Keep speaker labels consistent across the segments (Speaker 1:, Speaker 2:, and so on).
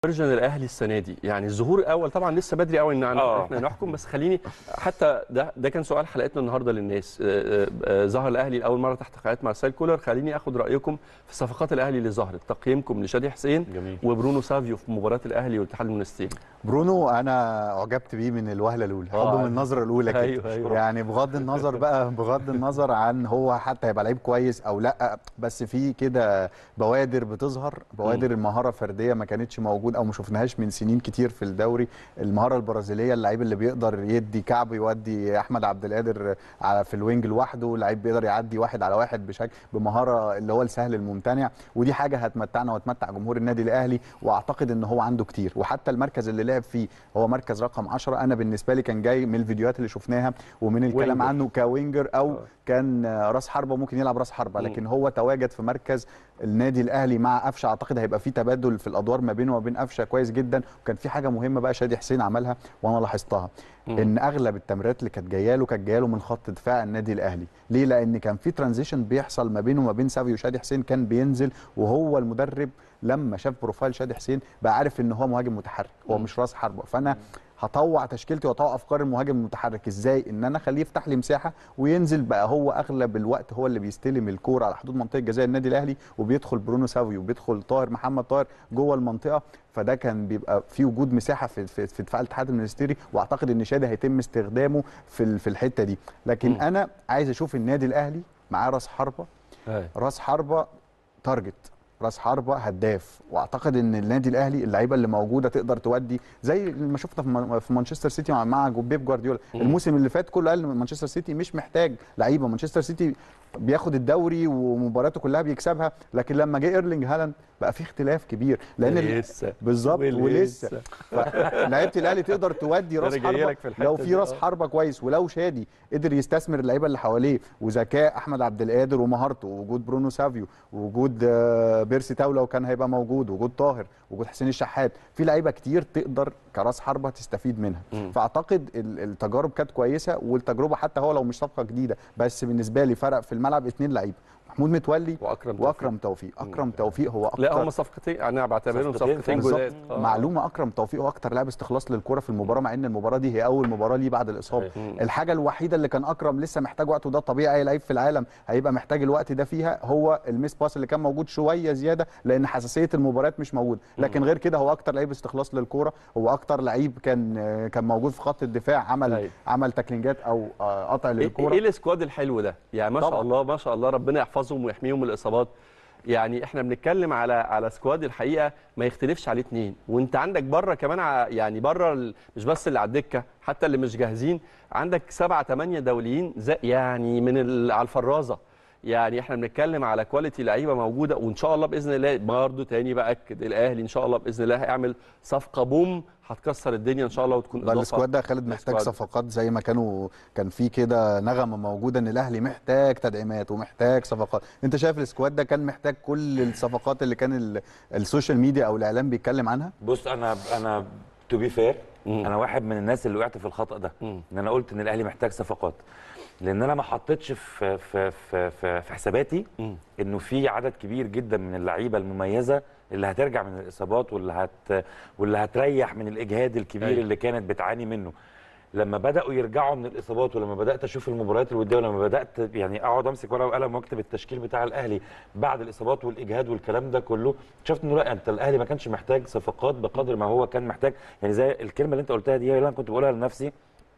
Speaker 1: فيرجن الاهلي السنه دي يعني الظهور الاول طبعا لسه بدري قوي ان
Speaker 2: آه.
Speaker 1: احنا نحكم بس خليني حتى ده ده كان سؤال حلقتنا النهارده للناس آه، آه، آه، ظهر الاهلي لاول مره تحت قياده مارسيل كولر خليني اخد رايكم في صفقات الاهلي اللي ظهرت تقييمكم لشادي حسين
Speaker 2: جميل.
Speaker 1: وبرونو سافيو في مباراه الاهلي والاتحاد المنستيري
Speaker 3: برونو انا اعجبت بيه من الوهله الاولى
Speaker 1: آه.
Speaker 3: حبه من النظره الاولى كده
Speaker 1: أيوه، أيوه.
Speaker 3: يعني بغض النظر بقى بغض النظر عن هو حتى هيبقى لعيب كويس او لا بس في كده بوادر بتظهر بوادر المهاره فرديه ما كانتش موجود او ما شفناهاش من سنين كتير في الدوري المهاره البرازيليه اللعيب اللي بيقدر يدي كعب يودي احمد عبد القادر على في الوينج لوحده لعيب بيقدر يعدي واحد على واحد بشكل بمهاره اللي هو السهل الممتنع ودي حاجه هتمتعنا وتمتع جمهور النادي الاهلي واعتقد ان هو عنده كتير وحتى المركز اللي لعب فيه هو مركز رقم 10 انا بالنسبه لي كان جاي من الفيديوهات اللي شفناها ومن الكلام
Speaker 1: وينجر.
Speaker 3: عنه كوينجر او
Speaker 1: آه.
Speaker 3: كان راس حربه ممكن يلعب راس حربه
Speaker 1: مم.
Speaker 3: لكن هو تواجد في مركز النادي الاهلي مع قفشه اعتقد هيبقى في تبادل في الادوار ما بينه وبين قفشه كويس جدا وكان في حاجه مهمه بقى شادي حسين عملها وانا لاحظتها
Speaker 1: مم.
Speaker 3: ان اغلب التمريرات اللي كانت جايه له كانت جايه له من خط دفاع النادي الاهلي ليه لان كان في ترانزيشن بيحصل ما بينه وما بين سافيو وشادي حسين كان بينزل وهو المدرب لما شاف بروفايل شادي حسين بقى عارف ان هو مهاجم متحرك هو
Speaker 1: مم.
Speaker 3: مش راس حربه فانا هطوع تشكيلتي واطوع افكار المهاجم المتحرك ازاي ان انا اخليه يفتح لي مساحه وينزل بقى هو اغلب الوقت هو اللي بيستلم الكوره على حدود منطقه جزاء النادي الاهلي وبيدخل برونو سافيو وبيدخل طاهر محمد طاهر جوه المنطقه فده كان بيبقى في وجود مساحه في في, في دفاع الاتحاد المنستيري واعتقد ان شادي هيتم استخدامه في ال- في الحته دي لكن
Speaker 1: مم.
Speaker 3: انا عايز اشوف النادي الاهلي معاه راس حربه
Speaker 1: أيوه.
Speaker 3: راس حربه تارجت راس حربه هداف واعتقد ان النادي الاهلي اللعيبه اللي موجوده تقدر تودي زي ما شفنا في مان- في مانشستر سيتي مع- مع بيب جوارديولا
Speaker 1: مم.
Speaker 3: الموسم اللي فات كله قال إن مانشستر سيتي مش محتاج لعيبه مانشستر سيتي بياخد الدوري ومباراته كلها بيكسبها لكن لما جه ايرلينج هالاند بقى في اختلاف كبير لان ال-
Speaker 1: لسه
Speaker 3: بالظبط ولسه فلعيبه الاهلي تقدر تودي راس
Speaker 1: أنا جاي
Speaker 3: حربه
Speaker 1: لك في الحتة
Speaker 3: لو
Speaker 1: دي،
Speaker 3: في راس
Speaker 1: آه.
Speaker 3: حربه كويس ولو شادي قدر يستثمر اللعيبه اللي حواليه وذكاء احمد عبد القادر ومهارته ووجود برونو سافيو ووجود آه، بيرسي تاو لو كان هيبقى موجود وجود طاهر وجود حسين الشحات في لعيبه كتير تقدر كراس حربه تستفيد منها
Speaker 1: مم.
Speaker 3: فاعتقد ال- التجارب كانت كويسه والتجربه حتى هو لو مش صفقه جديده بس بالنسبه لي فرق في الملعب اثنين لعيبه محمود متولي
Speaker 1: واكرم توفيق.
Speaker 3: واكرم توفيق اكرم توفيق هو اكتر
Speaker 1: لا هم صفقتين انا بعتبرهم
Speaker 2: صفقتين
Speaker 1: صفقتين
Speaker 3: بالظبط.
Speaker 1: جداد آه.
Speaker 3: معلومه اكرم توفيق هو اكتر لاعب استخلاص للكره في المباراه مع ان المباراه دي هي اول مباراه ليه بعد الاصابه
Speaker 1: مم.
Speaker 3: الحاجه الوحيده اللي كان اكرم لسه محتاج وقت وده طبيعي اي لعيب في العالم هيبقى محتاج الوقت ده فيها هو الميس باس اللي كان موجود شويه زياده لان حساسيه المباريات مش موجود لكن غير كده هو اكتر لعيب استخلاص للكره هو اكتر لعيب كان آه، كان موجود في خط الدفاع عمل
Speaker 1: أيوة.
Speaker 3: عمل تاكلينجات او آه، قطع
Speaker 1: ايه
Speaker 3: للكره
Speaker 1: إيه السكواد الحلو ده يعني ما شاء
Speaker 3: طبعاً.
Speaker 1: الله ما شاء الله ربنا يحفظهم ويحميهم من الاصابات يعني احنا بنتكلم على على سكواد الحقيقه ما يختلفش عليه اتنين وانت عندك بره كمان ع- يعني بره ال- مش بس اللي على الدكه حتى اللي مش جاهزين عندك سبعة ثمانية دوليين زي يعني من ال- على الفرازه يعني احنا بنتكلم على كواليتي لعيبه موجوده وان شاء الله باذن الله برضه تاني باكد الاهلي ان شاء الله باذن الله هيعمل صفقه بوم هتكسر الدنيا ان شاء الله وتكون
Speaker 3: ده السكواد ده يا خالد محتاج
Speaker 1: للسكواد.
Speaker 3: صفقات زي ما كانوا كان في كده نغمه موجوده ان الاهلي محتاج تدعيمات ومحتاج صفقات انت شايف السكواد ده كان محتاج كل الصفقات اللي كان ال- السوشيال ميديا او الاعلام بيتكلم عنها
Speaker 2: بص انا انا تو بي فير
Speaker 1: مم.
Speaker 2: انا واحد من الناس اللي وقعت في الخطا ده
Speaker 1: مم.
Speaker 2: ان انا قلت ان الاهلي محتاج صفقات لان انا ما حطيتش في في في في, في حساباتي
Speaker 1: مم.
Speaker 2: انه في عدد كبير جدا من اللعيبه المميزه اللي هترجع من الاصابات واللي هت واللي هتريح من الاجهاد الكبير
Speaker 1: أيوة.
Speaker 2: اللي كانت بتعاني منه لما بداوا يرجعوا من الاصابات ولما بدات اشوف المباريات الوديه ولما بدات يعني اقعد امسك ورقه وقلم واكتب التشكيل بتاع الاهلي بعد الاصابات والاجهاد والكلام ده كله شفت انه لا انت الاهلي ما كانش محتاج صفقات بقدر ما هو كان محتاج يعني زي الكلمه اللي انت قلتها دي هي اللي انا كنت بقولها لنفسي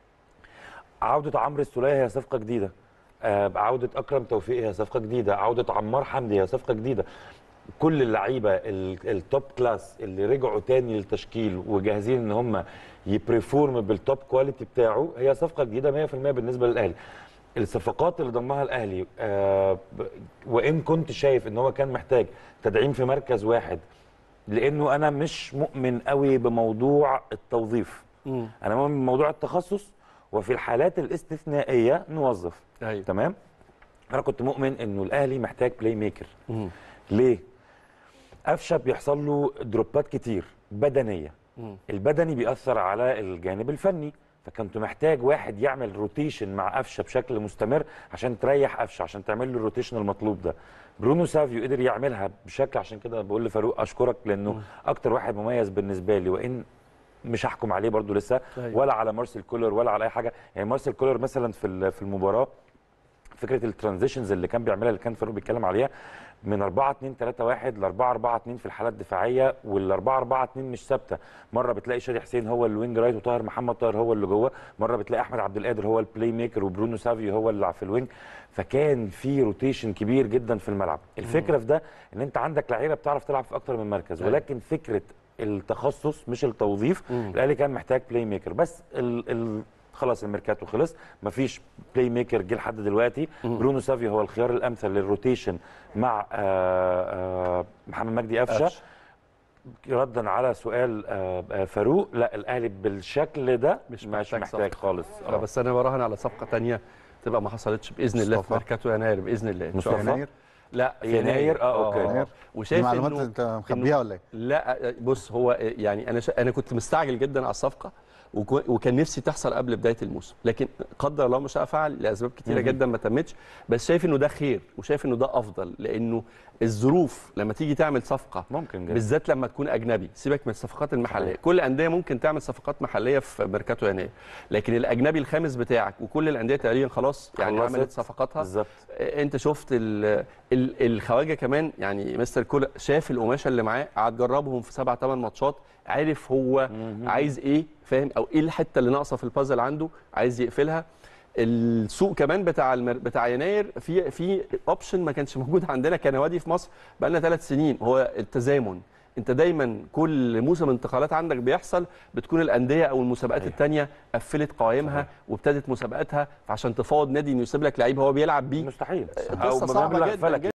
Speaker 2: عوده عمرو السوليه هي صفقه جديده آه، عوده اكرم توفيق هي صفقه جديده عوده عمار حمدي هي صفقه جديده كل اللعيبه ال- التوب كلاس اللي رجعوا تاني للتشكيل وجاهزين ان هم يبريفورم بالتوب كواليتي بتاعه هي صفقه جديده 100% بالنسبه للاهلي الصفقات اللي ضمها الاهلي آه ب- وان كنت شايف ان هو كان محتاج تدعيم في مركز واحد لانه انا مش مؤمن قوي بموضوع التوظيف
Speaker 1: مم.
Speaker 2: انا مؤمن بموضوع التخصص وفي الحالات الاستثنائيه نوظف
Speaker 1: ايوه
Speaker 2: تمام انا كنت مؤمن انه الاهلي محتاج بلاي ميكر
Speaker 1: مم.
Speaker 2: ليه قفشه بيحصل له دروبات كتير بدنيه
Speaker 1: مم.
Speaker 2: البدني بيأثر على الجانب الفني فكنت محتاج واحد يعمل روتيشن مع قفشه بشكل مستمر عشان تريح قفشه عشان تعمل له الروتيشن المطلوب ده برونو سافيو قدر يعملها بشكل عشان كده بقول لفاروق اشكرك لانه اكتر واحد مميز بالنسبه لي وان مش هحكم عليه برضو لسه
Speaker 1: أيوة.
Speaker 2: ولا على مارسيل كولر ولا على اي حاجه يعني مارسيل كولر مثلا في ال- في المباراه فكره الترانزيشنز اللي كان بيعملها اللي كان فاروق بيتكلم عليها من 4 2 3 1 ل 4 4 2 في الحالات الدفاعيه وال 4 4 2 مش ثابته مره بتلاقي شادي حسين هو الوينج رايت وطاهر محمد طاهر هو اللي جوه مره بتلاقي احمد عبد القادر هو البلاي ميكر وبرونو سافيو هو اللي في الوينج فكان في روتيشن كبير جدا في الملعب الفكره في ده ان انت عندك لعيبه بتعرف تلعب في اكتر من مركز
Speaker 1: أيوة.
Speaker 2: ولكن فكره التخصص مش التوظيف
Speaker 1: مم.
Speaker 2: الاهلي كان محتاج بلاي ميكر بس ال ال خلاص الميركاتو خلص مفيش بلاي ميكر جه لحد دلوقتي
Speaker 1: مم.
Speaker 2: برونو سافيو هو الخيار الامثل للروتيشن مع آه، آه، محمد مجدي قفشه
Speaker 1: قفشة.
Speaker 2: ردا على سؤال آه، آه، فاروق لا الاهلي بالشكل ده
Speaker 1: مش
Speaker 2: مش
Speaker 1: محتاج
Speaker 2: محتاج, محتاج خالص
Speaker 1: لا بس انا براهن على صفقه تانية تبقى ما حصلتش باذن الله في
Speaker 3: مصطفى.
Speaker 1: ميركاتو يناير باذن الله إن شاء
Speaker 2: مصطفى؟
Speaker 1: الله.
Speaker 3: يناير
Speaker 1: لا في
Speaker 2: يناير؟ آه، أوكي.
Speaker 3: يناير.
Speaker 1: وشايف
Speaker 3: المعلومات
Speaker 1: انه
Speaker 3: انت مخبيها ولا ايه؟
Speaker 1: لا بص هو يعني انا شا... انا كنت مستعجل جدا على الصفقه وك- وكان نفسي تحصل قبل بدايه الموسم لكن قدر الله ما شاء فعل لاسباب كتيره
Speaker 2: مهم.
Speaker 1: جدا ما تمتش بس شايف انه ده خير وشايف انه ده افضل لانه الظروف لما تيجي تعمل صفقه
Speaker 2: ممكن جدا
Speaker 1: بالذات لما تكون اجنبي سيبك من الصفقات المحليه
Speaker 2: صحيح.
Speaker 1: كل الانديه ممكن تعمل صفقات محليه في ميركاتو يناير لكن الاجنبي الخامس بتاعك وكل الانديه تقريبا خلاص يعني
Speaker 2: خلصت.
Speaker 1: عملت صفقاتها
Speaker 2: بالظبط
Speaker 1: انت شفت ال ال الخواجه كمان يعني مستر كولر شاف القماشه اللي معاه قعد جربهم في سبع ثمان ماتشات عارف هو
Speaker 2: مهم.
Speaker 1: عايز ايه فاهم او ايه الحته اللي ناقصه في البازل عنده عايز يقفلها السوق كمان بتاع المر... بتاع يناير في في اوبشن ما كانش موجود عندنا كنوادي في مصر بقى لنا ثلاث سنين هو التزامن انت دايما كل موسم انتقالات عندك بيحصل بتكون الانديه او المسابقات
Speaker 2: صحيح.
Speaker 1: الثانيه قفلت قوائمها
Speaker 2: صحيح.
Speaker 1: وابتدت مسابقاتها فعشان تفاوض نادي انه يسيب لك لعيب هو بيلعب بيه
Speaker 2: مستحيل
Speaker 1: قصه صعبه
Speaker 2: بمبلغ
Speaker 1: جدا
Speaker 2: فلكي